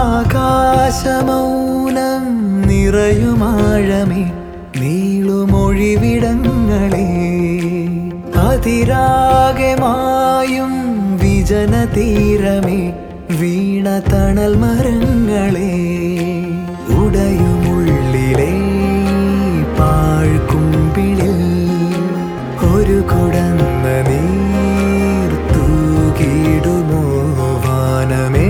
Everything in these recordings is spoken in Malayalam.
ആകാശമൗനം നിറയുമാഴമേ നീളുമൊഴിവിടങ്ങളെ അതിരാകെ മായും വിജനതീരമേ വീണ തണൽ മരങ്ങളെ ഉടയുമുള്ളിലെ പാഴ്ക്കുമ്പിളിൽ ഒരു കുടന്ന നീർ തൂകിടുമോ വാനമേ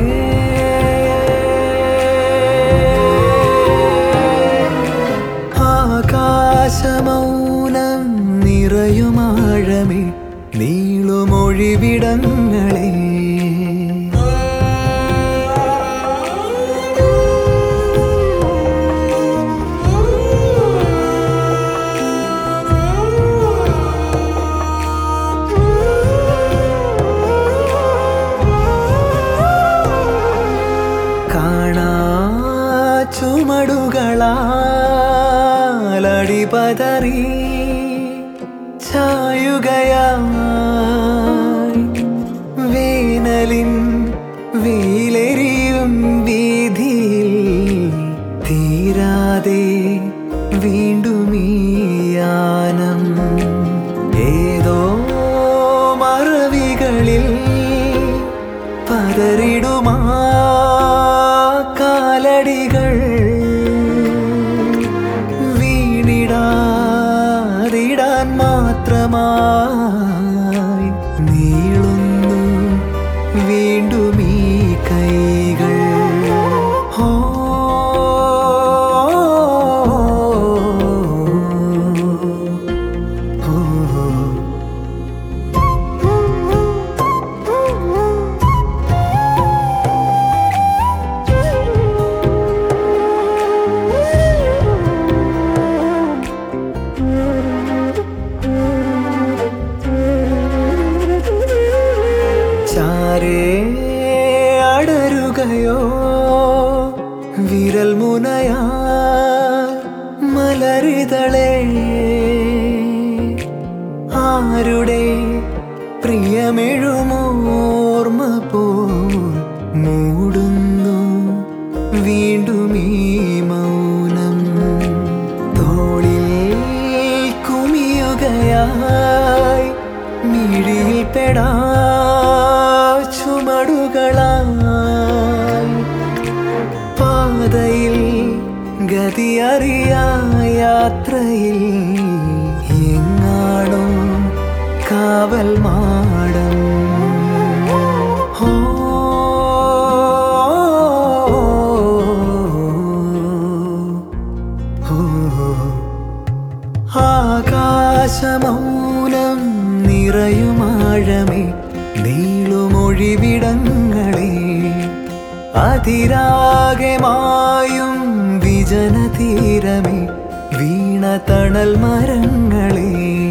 ആകാശമൗനം നിറയുമാഴമേ നീളുമൊഴിവിടങ്ങളെ കാണാ ചുമടുകളാലടിപതറി ചായുകയായി വേനലിൻ വെയിലെറിയും വീതിയിൽ തീരാതെ വീണ്ടും ഈ യാനം ഏതോ മറവികളിൽ പതറിടുമാ കാലടികൾ വീണിടാതിടാൻ മാത്രമായി നീളുന്നു വീണ്ടും ഈ കൈകൾ ഹോ ഹോ ചാരേ അടരുകയോ വിരൽ മുനയാ മലരിതളേ ആരുടെ പ്രിയമെഴുമോർമ്മ പോൽ മൂടുന്നു വീണ്ടും ഈ മൗനം തോളിൽ കുമിയുകയായി മിഴിയിൽ പെടാ ചുമടുകളായി പാതയിൽ ഗതിയറിയാ യാത്രയിൽ എങ്ങാണോ കാവൽ മാടം ഹോ ഹോ ആകാശമൗനം നിറയുമാഴമേ നീളുമൊഴിവിടങ്ങളെ അതിരാകെ മായും വിജനതീരമേ വീണ തണൽ മരങ്ങളെ